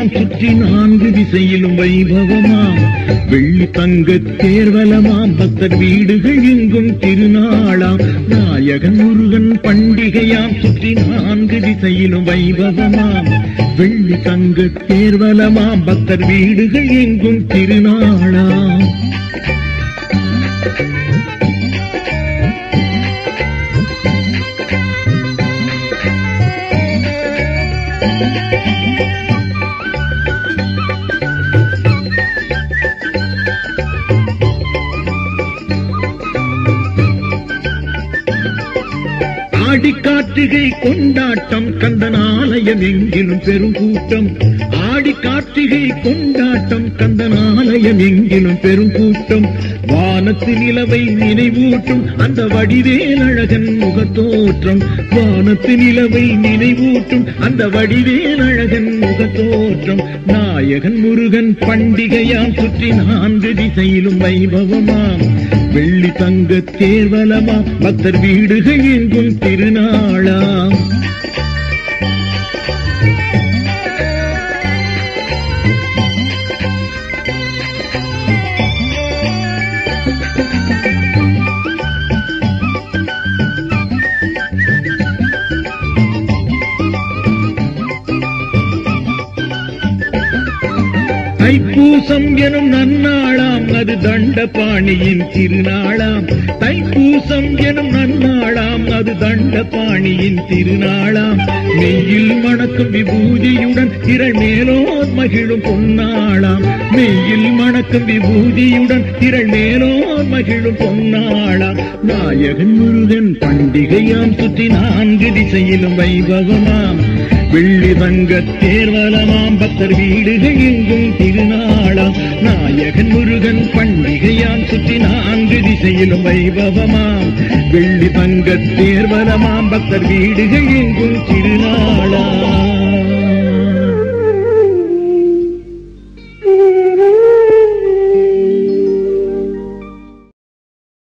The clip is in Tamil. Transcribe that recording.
பண்டிகையாம் சுற்றி நான்கு திசையிலும் வைபவமாம் வெள்ளி தங்க தேர்வலமாம் பக்தர் வீடுகள் எங்கும் திருநாளாம் நாயகன் முருகன் பண்டிகையாம் சுற்றி நான்கு திசையிலும் வைபவமாம் வெள்ளி தங்க தேர்வலமாம் பக்தர் வீடுகள் எங்கும் திருநாளாம் ஆடி கார்த்திகை கொண்டாட்டம் கந்தன் ஆலயம் எங்கிலும் பெரும் கூட்டம் ஆடி கார்த்திகை கொண்டாட்டம் கந்தன் ஆலயம் எங்கிலும் பெரும் கூட்டம் வானத்து நிலவை நினைவூட்டும் அந்த வடிவேல் அழகன் முகத்தோற்றம் வானத்து நிலவை நினைவூட்டும் அந்த வடிவேல் அழகன் முகத்தோற்றம் நாயகன் முருகன் பண்டிகையாம் சுற்றி நான்கு திசையிலும் வைபவமாம் வெள்ளி தங்க தேர்வலமா பக்தர் வீடுகள் எங்கும் திருநாளாம் தைப்பூசம் எனும் நன்னாளாம் அது தண்டபாணியின் திருநாளாம் தைப்பூசம் எனும் நன்னாளாம் அது தண்டபாணியின் திருநாளாம் மெய்யில் மணக்கும் விபூதியுடன் திரள் மேலோர் மகிழும் பொன்னாளாம் மெய்யில் மணக்கும் விபூதியுடன் திரள் மேலோர் மகிழும் பொன்னாளாம் நாயகன் முருகன் பண்டிகையாம் சுற்றி நான்கு திசையிலும் வைபவமாம் வெள்ளி தங்க தேர்வலமாம் பக்தர் வீடுகள் எங்கும் திருநாளாம் நாயகன் முருகன் பண்டிகையாம் சுற்றி நான்கு திசையிலும் வைபவமாம் வெள்ளி தங்க தேர்வலமாம் பக்தர் வீடுகள் எங்கும் திருநாளாம்